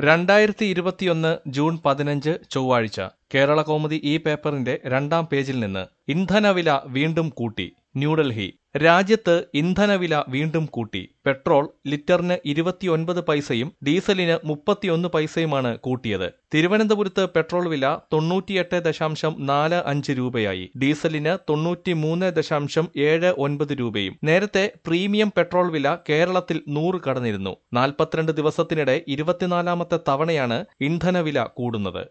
രണ്ടായിരത്തി ഇരുപത്തിയൊന്ന് ജൂൺ പതിനഞ്ച് ചൊവ്വാഴ്ച കേരള കൗമുദി ഈ പേപ്പറിന്റെ രണ്ടാം പേജിൽ നിന്ന് ഇന്ധനവില വീണ്ടും കൂട്ടി ന്യൂഡൽഹി രാജ്യത്ത് ഇന്ധനവില വീണ്ടും കൂട്ടി പെട്രോൾ ലിറ്ററിന് ഇരുപത്തിയൊൻപത് പൈസയും ഡീസലിന് മുപ്പത്തിയൊന്ന് പൈസയുമാണ് കൂട്ടിയത് തിരുവനന്തപുരത്ത് പെട്രോൾ വില തൊണ്ണൂറ്റിയെട്ട് ദശാംശം നാല് അഞ്ച് രൂപയായി ഡീസലിന് തൊണ്ണൂറ്റി മൂന്ന് ദശാംശം ഏഴ് ഒൻപത് രൂപയും നേരത്തെ പ്രീമിയം പെട്രോൾ വില കേരളത്തിൽ നൂറ് കടന്നിരുന്നു നാൽപ്പത്തിരണ്ട് ദിവസത്തിനിടെ ഇരുപത്തിനാലാമത്തെ തവണയാണ് ഇന്ധനവില കൂടുന്നത്